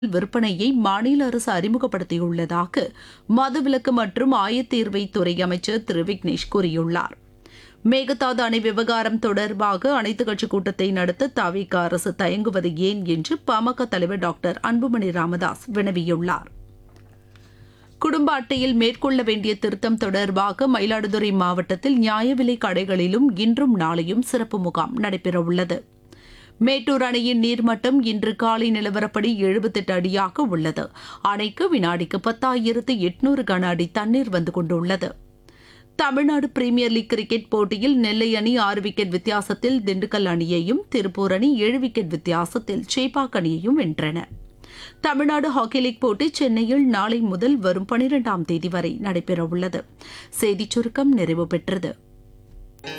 விற்பனையை மாநில அரசு அறிமுகப்படுத்தியுள்ளதாக மதுவிலக்கு மற்றும் ஆயத்தீர்வை துறை அமைச்சர் திரு விக்னேஷ் கூறியுள்ளார் மேகதாது அணை விவகாரம் தொடர்பாக அனைத்துக் கட்சி கூட்டத்தை நடத்த தவிக அரசு தயங்குவது ஏன் என்று பாமக தலைவர் டாக்டர் அன்புமணி ராமதாஸ் வினவியுள்ளார் குடும்ப அட்டையில் மேற்கொள்ள வேண்டிய திருத்தம் தொடர்பாக மயிலாடுதுறை மாவட்டத்தில் நியாய விலை கடைகளிலும் இன்றும் நாளையும் சிறப்பு முகாம் நடைபெறவுள்ளது மேட்டூர் அணையின் நீர்மட்டம் இன்று காலை நிலவரப்படி எழுபத்தெட்டு அடியாக உள்ளது அணைக்கு வினாடிக்கு பத்தாயிரத்து எட்நூறு கன அடி தண்ணீர் வந்து கொண்டுள்ளது தமிழ்நாடு பிரீமியர் லீக் கிரிக்கெட் போட்டியில் நெல்லை அணி ஆறு விக்கெட் வித்தியாசத்தில் திண்டுக்கல் அணியையும் திருப்பூர் அணி ஏழு விக்கெட் வித்தியாசத்தில் சேப்பாக் அணியையும் வென்றன தமிழ்நாடு ஹாக்கி லீக் போட்டி சென்னையில் நாளை முதல் வரும் பனிரெண்டாம் தேதி வரை நடைபெறவுள்ளது செய்திச் சுருக்கம் நிறைவு பெற்றது